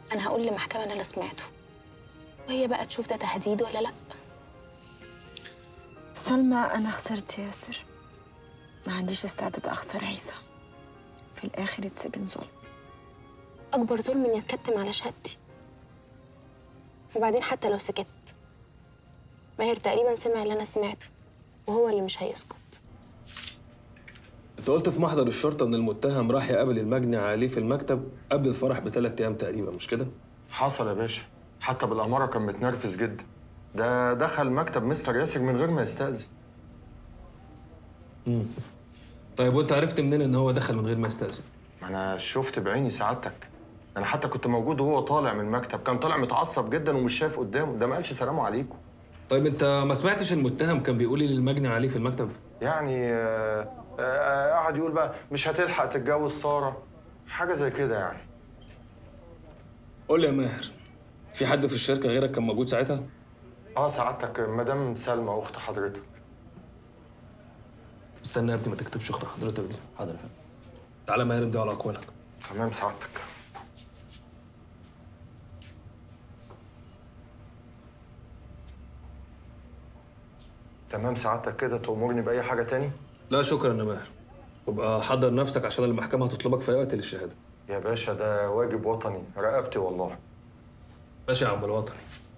انا هقول للمحكمه ان انا سمعته وهي بقى تشوف ده تهديد ولا لا سلمى أنا خسرت ياسر ما عنديش استعداد أخسر عيسى في الآخر يتسجن ظلم اكبر ظلم اني اتكتم على شهادتي وبعدين حتى لو سكت ماهر تقريبا سمع اللي انا سمعته وهو اللي مش هيسكت انت قلت في محضر الشرطه ان المتهم راح يقابل المجني عليه في المكتب قبل الفرح بثلاث ايام تقريبا مش كده؟ حصل يا باشا حتى بالأمارة كان متنرفز جدا ده دخل مكتب مستر ياسر من غير ما يستأذن طيب وانت عرفت منين ان هو دخل من غير ما يستأذن؟ ما أنا شفت بعيني سعادتك أنا حتى كنت موجود وهو طالع من المكتب كان طالع متعصب جدا ومش شايف قدامه ده ما قالش سلام عليكم طيب انت ما سمعتش المتهم كان بيقول ايه للمجني عليه في المكتب؟ يعني آه، آه، قعد يقول بقى مش هتلحق تتجوز سارة حاجة زي كده يعني قول لي يا ماهر في حد في الشركه غيرك كان موجود ساعتها؟ اه سعادتك مدام سلمى أخت حضرتك استنى يا ابني ما تكتبش اخت حضرتك دي حاضر يا فندم تعالى ماهر امضي على اقوالك تمام سعادتك تمام سعادتك كده تأمرني بأي حاجة تاني؟ لا شكرا يا ماهر وابقى حضر نفسك عشان المحكمه هتطلبك في اي وقت للشهاده يا باشا ده واجب وطني رقبتي والله ماشي يا عم الوطني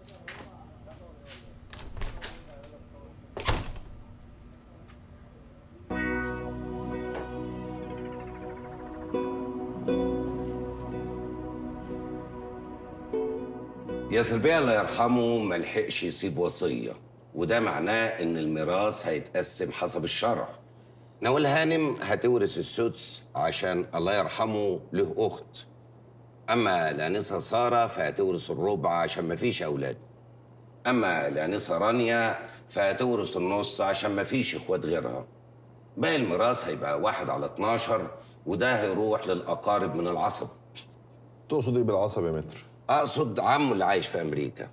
ياسر بيه الله يرحمه ما لحقش يسيب وصيه وده معناه ان الميراث هيتقسم حسب الشرع نوال هانم هتورث السدس عشان الله يرحمه له اخت اما الانسه ساره فهتورث الربع عشان ما فيش اولاد اما الانسه رانيا فهتورث النص عشان ما فيش اخوات غيرها باقي الميراث هيبقى واحد على 12 وده هيروح للاقارب من العصب تقصد ايه بالعصب يا متر؟ اقصد عمه اللي عايش في امريكا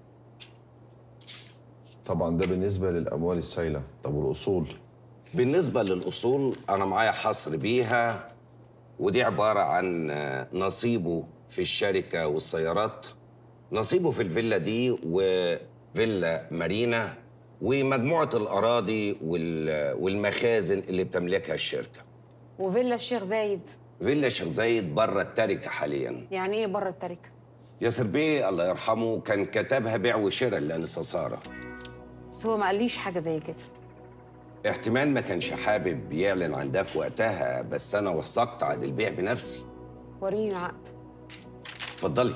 طبعا ده بالنسبه للاموال السائله طب والاصول بالنسبة للأصول أنا معايا حصر بيها ودي عبارة عن آه، نصيبه في الشركة والسيارات نصيبه في الفيلا دي وفيلا مارينا ومجموعة الأراضي وال- والمخازن اللي بتملكها الشركة وفيلا الشيخ زايد فيلا شيخ زايد بره التركة حاليا يعني ايه بره التركه ياسر بيه الله يرحمه كان كتبها بيع وشراء لأنسة سارة بس هو ما قاليش حاجه زي كده احتمال ما كانش حابب يعلن عن ده في وقتها بس أنا وثقت عقد البيع بنفسي وريني العقد اتفضلي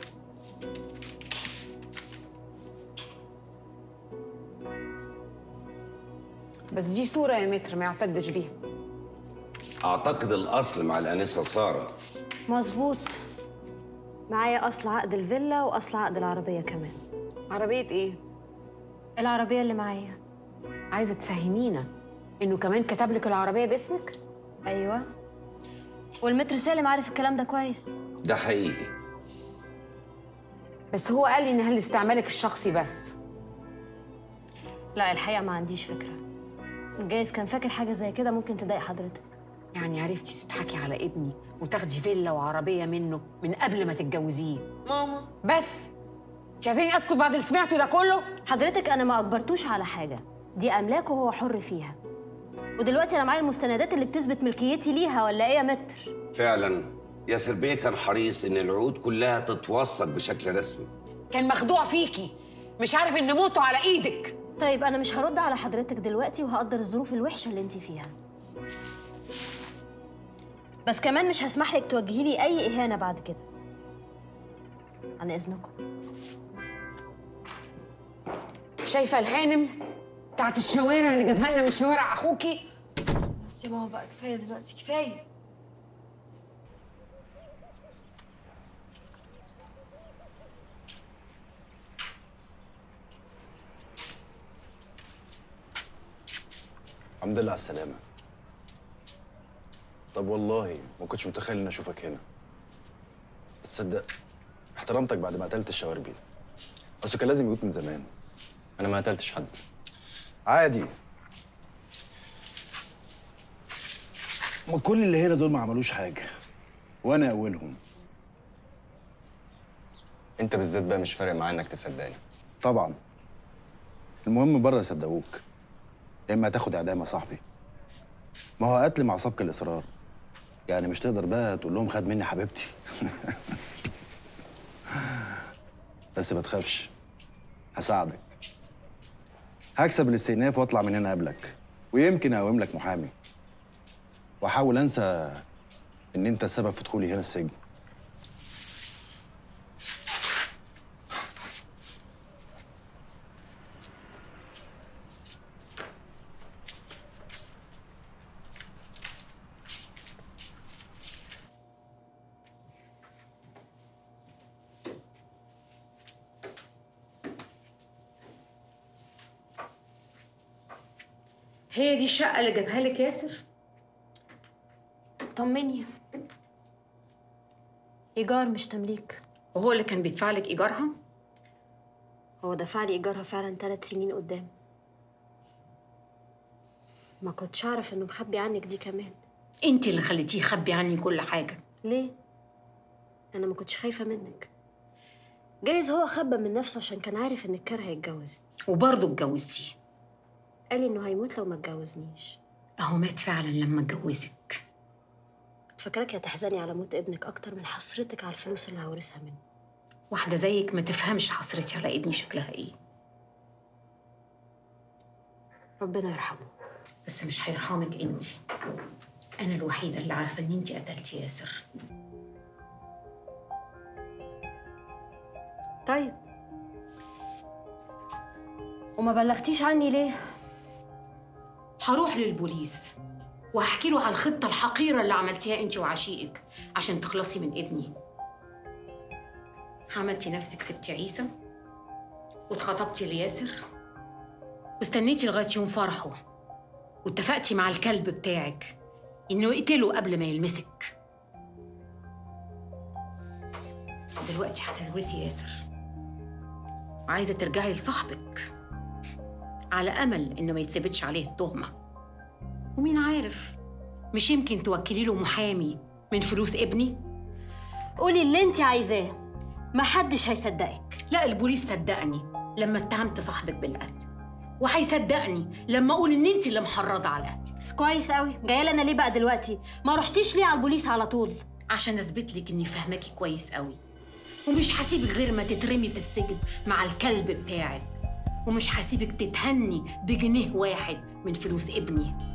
بس دي صوره يا متر ما يعتدش بيها أعتقد الأصل مع الأنسة سارة مظبوط معايا اصل عقد الفيلا واصل عقد العربيه كمان عربيه ايه العربيه اللي معايا عايزه تفهمينا انه كمان كتب لك العربيه باسمك ايوه والمتر سالم عارف الكلام ده كويس ده حقيقي بس هو قال لي انها لاستعمالك الشخصي بس لا الحقيقه ما عنديش فكره جايز كان فاكر حاجه زي كده ممكن تضايق حضرتك يعني عرفتي تضحكي على ابني وتاخدي فيلا وعربيه منه من قبل ما تتجوزيه ماما بس مش عايزيني اسكت بعد اللي سمعته ده كله حضرتك انا ما اجبرتوش على حاجه دي املاكه وهو حر فيها ودلوقتي انا معايا المستندات اللي بتثبت ملكيتي ليها ولا ايه يا متر فعلا ياسر بيه كان حريص إن العقود كلها تتوثق بشكل رسمي كان مخدوع فيكي مش عارف ان موته على ايدك طيب انا مش هرد على حضرتك دلوقتي وهقدر الظروف الوحشه اللي انت فيها بس كمان مش هسمح لك توجهي لي اي اهانه بعد كده عن اذنكم شايفه الهانم بتاعت الشوارع اللي جابها لنا من شوارع اخوكي بس يا ماما بقى كفايه دلوقتي كفايه الحمد لله على السلامة طب والله ما كنتش متخيل اني اشوفك هنا بس تصدق احترمتك بعد ما قتلت الشواربي اصله كان لازم يموت من زمان انا ما قتلتش حد عادي ما كل اللي هنا دول ما عملوش حاجة وانا اولهم انت بالذات بقى مش فارق معايا انك تصدقني طبعا المهم بره يصدقوك يا اما هتاخد اعدام يا صاحبي ما هو قتل مع سبق الاصرار يعني مش تقدر بقى تقول لهم خد مني حبيبتي بس ما تخافش هساعدك هكسب الاستئناف واطلع من هنا قبلك ويمكن اقوم لك محامي واحاول انسى ان انت السبب في دخولي هنا السجن هي دي الشقه اللي جابها لك ياسر طمني ايجار مش تمليك وهو اللي كان بيدفع لك ايجارها هو دفع لي ايجارها فعلا ثلاث سنين قدام ما كنتش اعرف انه مخبي عنك دي كمان انت اللي خليتيه يخبي عني كل حاجه ليه انا ما كنتش خايفه منك جايز هو خبى من نفسه عشان كان عارف ان الكار هيتجوز وبرضه اتجوزتيه قال لي انه هيموت لو ما اتجوزنيش اهو مات فعلا لما اتجوزك كنت فاكراك هتحزني على موت ابنك اكتر من حسرتك على الفلوس اللي هورثها منه واحده زيك ما تفهمش حسرتي على ابني شكلها ايه ربنا يرحمه بس مش هيرحمك انت انا الوحيده اللي عارفه ان انت قتلتي ياسر طيب وما بلغتيش عني ليه هروح للبوليس وهحكي له على الخطه الحقيره اللي عملتيها انت وعشيقك عشان تخلصي من ابني عملتي نفسك سبتي عيسى واتخطبتي لياسر واستنيتي لغايه يوم فرحه واتفقتي مع الكلب بتاعك انه يقتله قبل ما يلمسك دلوقتي هتتورثي ياسر وعايزه ترجعي لصاحبك على امل انه ما يتثبتش عليه التهمه ومين عارف مش يمكن توكلي له محامي من فلوس ابني قولي اللي انت عايزاه محدش هيصدقك لا البوليس صدقني لما اتهمت صاحبك بالقتل وهيصدقني لما اقول ان انت اللي محرضه على القتل كويس قوي جايه لنا ليه بقى دلوقتي ما رحتيش ليه على البوليس على طول عشان اثبت لك اني فاهماكي كويس قوي ومش هسيبك غير ما تترمي في السجن مع الكلب بتاعك ومش هسيبك تتهني بجنيه واحد من فلوس ابني